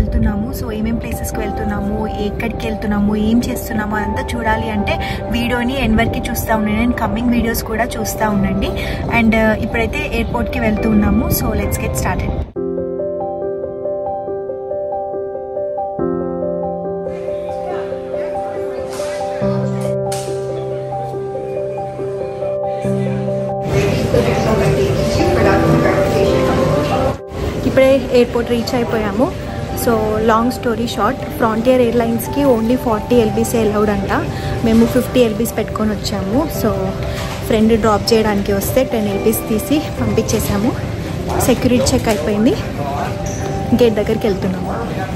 వెళ్తున్నాము సో ఏమేం ప్లేసెస్కి వెళ్తున్నాము ఎక్కడికి వెళ్తున్నాము ఏం చేస్తున్నాము అదంతా చూడాలి అంటే వీడియోని ఎండ్ వరకు చూస్తూ ఉండండి అండ్ కమింగ్ వీడియోస్ కూడా చూస్తూ ఉండండి అండ్ ఇప్పుడైతే ఎయిర్పోర్ట్కి వెళ్తున్నాము సో లెట్స్ గెట్ స్టార్టెడ్ ఇప్పుడే ఎయిర్పోర్ట్ రీచ్ అయిపోయాము so long story short Frontier ఎయిర్లైన్స్కి ఓన్లీ ఫార్టీ ఎల్బీస్ అలౌడ్ అంట మేము ఫిఫ్టీ ఎల్బీస్ పెట్టుకొని వచ్చాము సో ఫ్రెండ్ డ్రాప్ చేయడానికి వస్తే టెన్ ఎల్బీస్ తీసి పంపించేసాము సెక్యూరిటీ చెక్ అయిపోయింది గేట్ దగ్గరికి వెళ్తున్నాము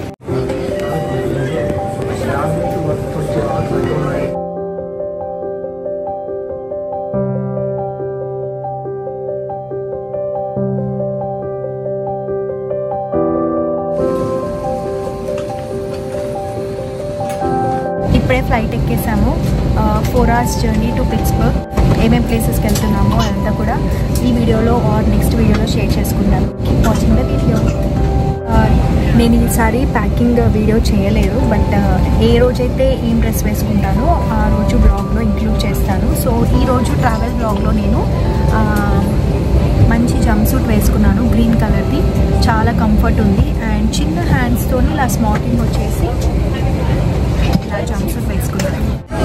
ఇప్పుడే ఫ్లైట్ ఎక్కేసాము four hours journey to Pittsburgh ఏమేం ప్లేసెస్కి వెళ్తున్నామో అదంతా కూడా ఈ వీడియోలో ఆర్ నెక్స్ట్ వీడియోలో షేర్ చేసుకుంటాను వాచింగ్ ద వీడియో నేను ఈసారి ప్యాకింగ్ వీడియో చేయలేదు బట్ ఏ రోజైతే ఏం డ్రెస్ వేసుకుంటానో ఆ రోజు బ్లాగ్లో ఇంక్లూడ్ చేస్తాను సో ఈ రోజు ట్రావెల్ బ్లాగ్లో నేను ఆ, మంచి జంప్ సూట్ వేసుకున్నాను గ్రీన్ కలర్ది చాలా కంఫర్ట్ ఉంది అండ్ చిన్న హ్యాండ్స్తోని ఇలా స్మార్టింగ్ వచ్చేసి ఇలా జంప్ సూట్ వేసుకున్నాను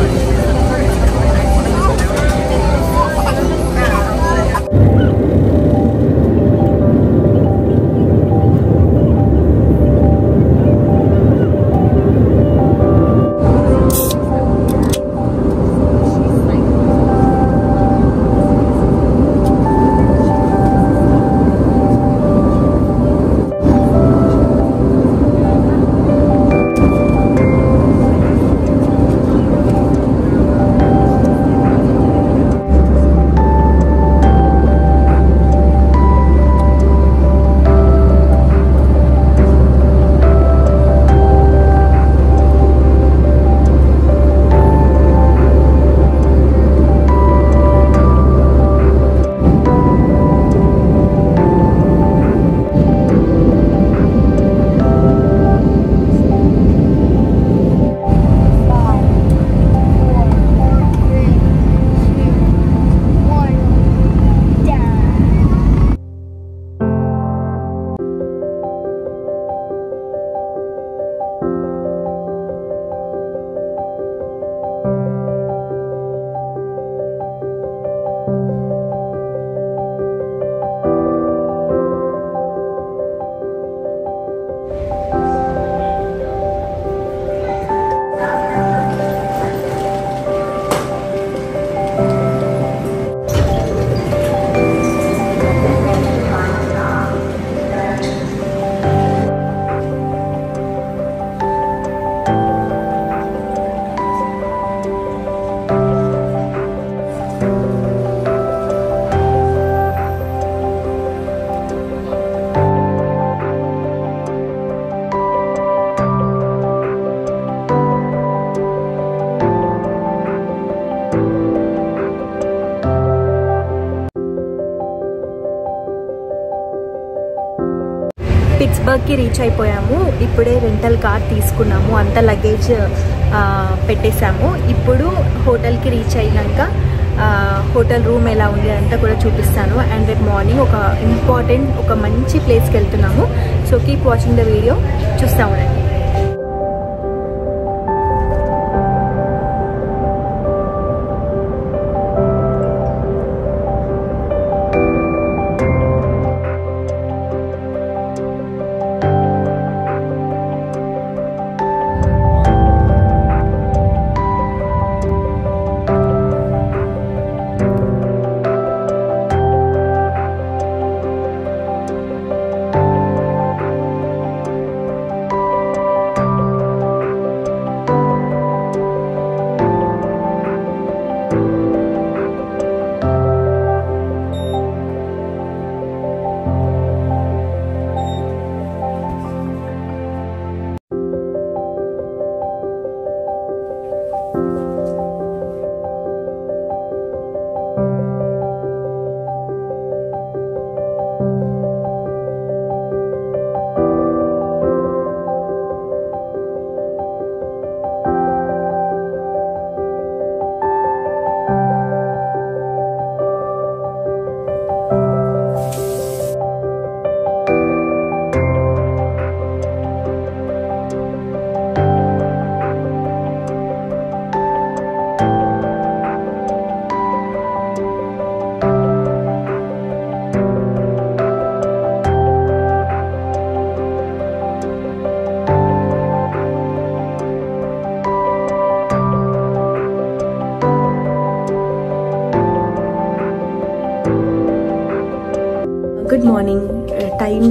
పిట్స్బర్గ్కి రీచ్ అయిపోయాము ఇప్పుడే రెంటల్ కార్ తీసుకున్నాము అంత లగేజ్ ఆ, పెట్టేశాము ఇప్పుడు హోటల్కి రీచ్ అయినాక ఆ, హోటల్ రూమ్ ఎలా ఉంది అంతా కూడా చూపిస్తాను అండ్ రేపు మార్నింగ్ ఒక ఇంపార్టెంట్ ఒక మంచి ప్లేస్కి వెళ్తున్నాము so keep watching the video చూస్తా ఉండండి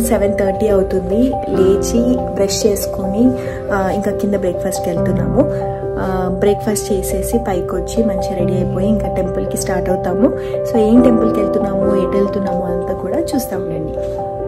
సెవెన్ థర్టీ అవుతుంది లేచి బ్రష్ చేసుకొని ఆ, ఇంకా కింద బ్రేక్ఫాస్ట్కి వెళ్తున్నాము బ్రేక్ఫాస్ట్ చేసేసి పైకి వచ్చి మంచిగా రెడీ అయిపోయి ఇంకా టెంపుల్కి స్టార్ట్ అవుతాము సో ఏం టెంపుల్కి వెళ్తున్నాము ఎటు వెళ్తున్నాము అంతా కూడా చూస్తాం రండి